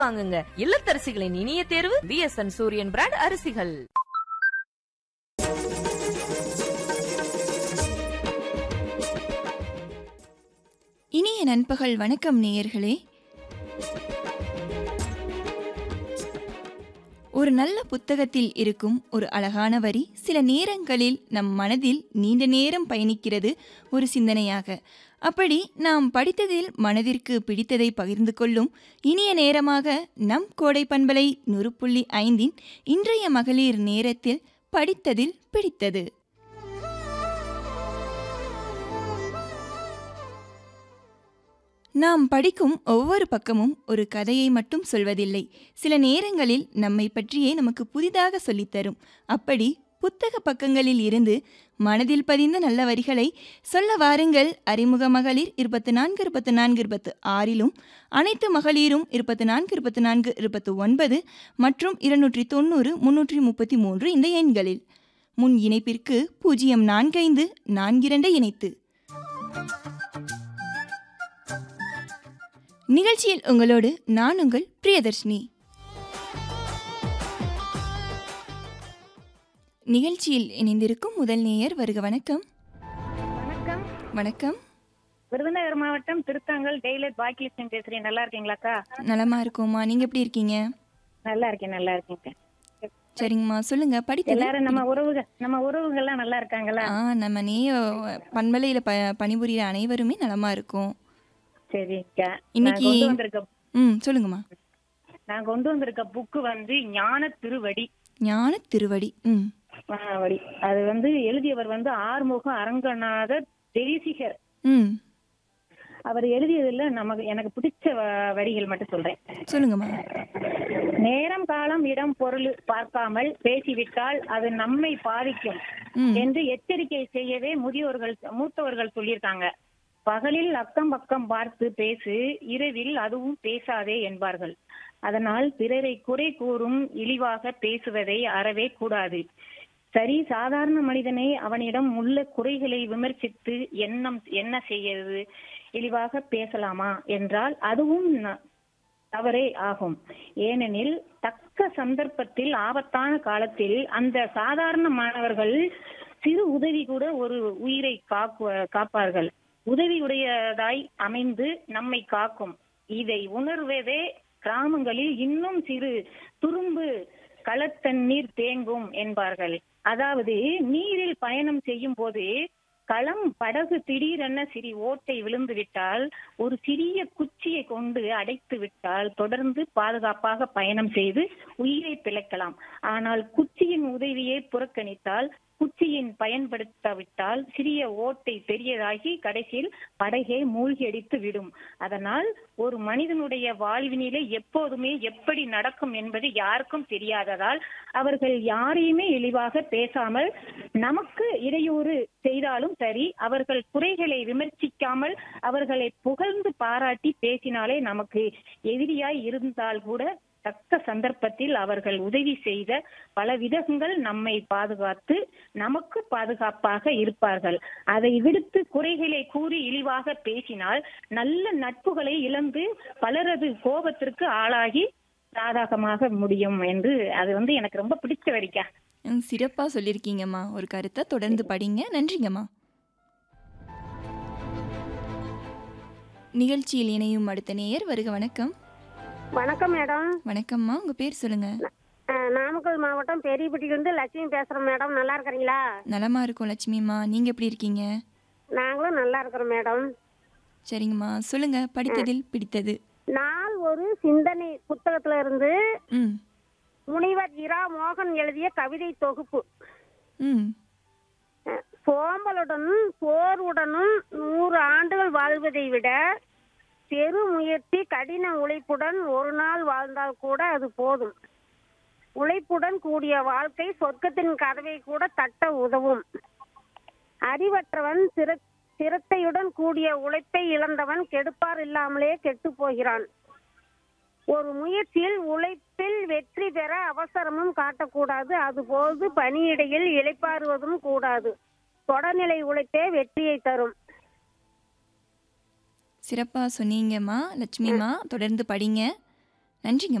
வாங்குங்க இல்லத்தரசிகளின் இனிய தேர்வு பிஎஸ்என் சூரியன் பிராண்ட் அரிசிகள் இனிய நண்பகல் வணக்கம் நேயர்களே ஒரு நல்ல புத்தகத்தில் இருக்கும் ஒரு அழகான வரி சில நேரங்களில் நம் மனதில் நீண்ட நேரம் பயணிக்கிறது ஒரு சிந்தனையாக அப்படி நாம் படித்ததில் மனதிற்கு பிடித்ததை பகிர்ந்து கொள்ளும் இனிய நேரமாக நம் கோடை பண்பலை நூறு புள்ளி ஐந்தின் இன்றைய மகளிர் நேரத்தில் படித்ததில் பிடித்தது நாம் படிக்கும் ஒவ்வொரு பக்கமும் ஒரு கதையை மட்டும் சொல்வதில்லை சில நேரங்களில் நம்மை பற்றியே நமக்கு புதிதாக சொல்லித்தரும் அப்படி புத்தக பக்கங்களில் இருந்து மனதில் பதிந்த நல்ல வரிகளை சொல்ல வாருங்கள் அறிமுக மகளிர் இருபத்தி நான்கு இருபத்தி நான்கு இருபத்து ஆறிலும் அனைத்து மகளிரும் இருபத்தி நான்கு இருபத்தி நான்கு இருபத்து ஒன்பது மற்றும் இருநூற்றி தொண்ணூறு முன்னூற்றி முப்பத்தி மூன்று இந்த எண்களில் முன் இணைப்பிற்கு பூஜ்ஜியம் நான்கைந்து நான்கிரண்டை இணைத்து நிகழ்ச்சியில் உங்களோடு நான் உங்கள் பிரியதர்ஷினி நிகழ்ச்சியில் இணைந்திருக்கும் முதல் நேயர் வருக வணக்கம் வணக்கம் வணக்கம் விருதுநகர் மாவட்டம் திருத்தாங்கல் டெய்லர் பாக்கியலட்சுமி பேசுறேன் நல்லா இருக்கீங்களாக்கா நலமா இருக்கோம்மா நீங்க எப்படி இருக்கீங்க நல்லா இருக்கேன் நல்லா இருக்கேன் சரிங்கம்மா சொல்லுங்க படித்தது எல்லாரும் நம்ம உறவுகள் நம்ம உறவுகள்லாம் நல்லா இருக்காங்களா ஆ நம்ம நேய பண்பலையில ப பணிபுரியிற அனைவருமே நலமா இருக்கும் சரிக்கா நான் இன்னைக்கு- கொண்டு வந்திருக்க ம் சொல்லுங்கம்மா நான் கொண்டு வந்திருக்க புக்கு வந்து ஞான திருவடி ஞான திருவடி ம் வடி அது வந்து எழுதியவர் வந்து ஆறுமுக அரங்கநாதர் தேசிகர் ம் அவர் எழுதியதுல நமக்கு எனக்கு பிடிச்ச வ- வரிகள் மட்டும் சொல்றேன் சொல்லுங்கம்மா நேரம் காலம் இடம் பொருள் பார்க்காமல் பேசிவிட்டால் அது நம்மை பாதிக்கும் ம் என்று எச்சரிக்கை செய்யவே முதியோர்கள் மூத்தவர்கள் சொல்லியிருக்காங்க பகலில் அக்கம் பக்கம் பார்த்து பேசு இரவில் அதுவும் பேசாதே என்பார்கள் அதனால் பிறரை குறை கூறும் இழிவாக பேசுவதை அறவே கூடாது சரி சாதாரண மனிதனை அவனிடம் உள்ள குறைகளை விமர்சித்து எண்ணம் என்ன செய்யறது இழிவாக பேசலாமா என்றால் அதுவும் ந- தவறே ஆகும் ஏனெனில் தக்க சந்தர்ப்பத்தில் ஆபத்தான காலத்தில் அந்த சாதாரண மாணவர்கள் சிறு உதவி கூட ஒரு உயிரை காக்கு காப்பார்கள் உதவியுடையதாய் அமைந்து நம்மை காக்கும் இதை உணர்வதே கிராமங்களில் இன்னும் சிறு துரும்பு களத்தண்ணீர் தேங்கும் என்பார்கள் அதாவது நீரில் பயணம் செய்யும் போது களம் படகு திடீரென சிறி ஓட்டை விழுந்து விட்டால் ஒரு சிறிய குச்சியை கொண்டு அடைத்து விட்டால் தொடர்ந்து பாதுகாப்பாக பயணம் செய்து உயிரை பிழைக்கலாம் ஆனால் குச்சியின் உதவியை புறக்கணித்தால் குச்சியின் பயன்படுத்தாவிட்டால் சிறிய ஓட்டை பெரியதாகி கடைசியில் படகே மூழ்கியடித்து விடும் அதனால் ஒரு மனிதனுடைய வாழ்வினிலே எப்போதுமே எப்படி நடக்கும் என்பது யாருக்கும் தெரியாததால் அவர்கள் யாரையுமே இழிவாக பேசாமல் நமக்கு இடையூறு செய்தாலும் சரி அவர்கள் குறைகளை விமர்சிக்காமல் அவர்களை புகழ்ந்து பாராட்டி பேசினாலே நமக்கு எதிரியாய் இருந்தால் கூட தக்க சந்தர்ப்பத்தில் அவர்கள் உதவி செய்த பல விதங்கள் நம்மை பாதுகாத்து நமக்கு பாதுகாப்பாக இருப்பார்கள் அதை விடுத்து குறைகளை கூறி இழிவாக பேசினால் நல்ல நட்புகளை இழந்து பலரது கோபத்திற்கு ஆளாகி சாதகமாக முடியும் என்று அது வந்து எனக்கு ரொம்ப பிடிச்ச வரிக்கா ம், சிறப்பா சொல்லியிருக்கீங்கம்மா ஒரு கருத்தை தொடர்ந்து படிங்க நன்றிங்கம்மா நிகழ்ச்சியில் இணையும் அடுத்த நேயர் வருக வணக்கம் வணக்கம் மேடம் வணக்கம்மா உங்க பேர் சொல்லுங்க அஹ், நாமக்கல் மாவட்டம் பெரியப்பட்டியிலிருந்து லட்சுமி பேசுறோம் மேடம் நல்லா இருக்கிறீங்களா நலமா இருக்கும் லட்சுமிம்மா நீங்க எப்படி இருக்கீங்க நாங்களும் நல்லா இருக்கிறோம் மேடம் சரிங்கம்மா சொல்லுங்க படித்ததில் பிடித்தது நாள் ஒரு சிந்தனை புத்தகத்துல இருந்து ம் முனிவர் இரா மோகன் எழுதிய கவிதை தொகுப்பு ம் அஹ், சோம்பலுடனும் சோர்வுடனும் நூறு ஆண்டுகள் வாழ்வதை விட பெருமுயற்சி கடின உழைப்புடன் ஒரு நாள் வாழ்ந்தால் கூட அது போதும் உழைப்புடன் கூடிய வாழ்க்கை சொர்க்கத்தின் கதவை கூட தட்ட உதவும் அறிவற்றவன் சிர சிரத்தையுடன் கூடிய உழைப்பை இழந்தவன் கெடுப்பார் இல்லாமலே கெட்டு போகிறான் ஒரு முயற்சியில் உழைப்பில் வெற்றி பெற அவசரமும் காட்டக்கூடாது அதுபோது பணியிடையில் இளைப்பாறுவதும் கூடாது தொடர்நிலை உழைப்பே வெற்றியை தரும் சிறப்பா சொன்னீங்கம்மா லட்சுமிம்மா தொடர்ந்து படிங்க நன்றிங்க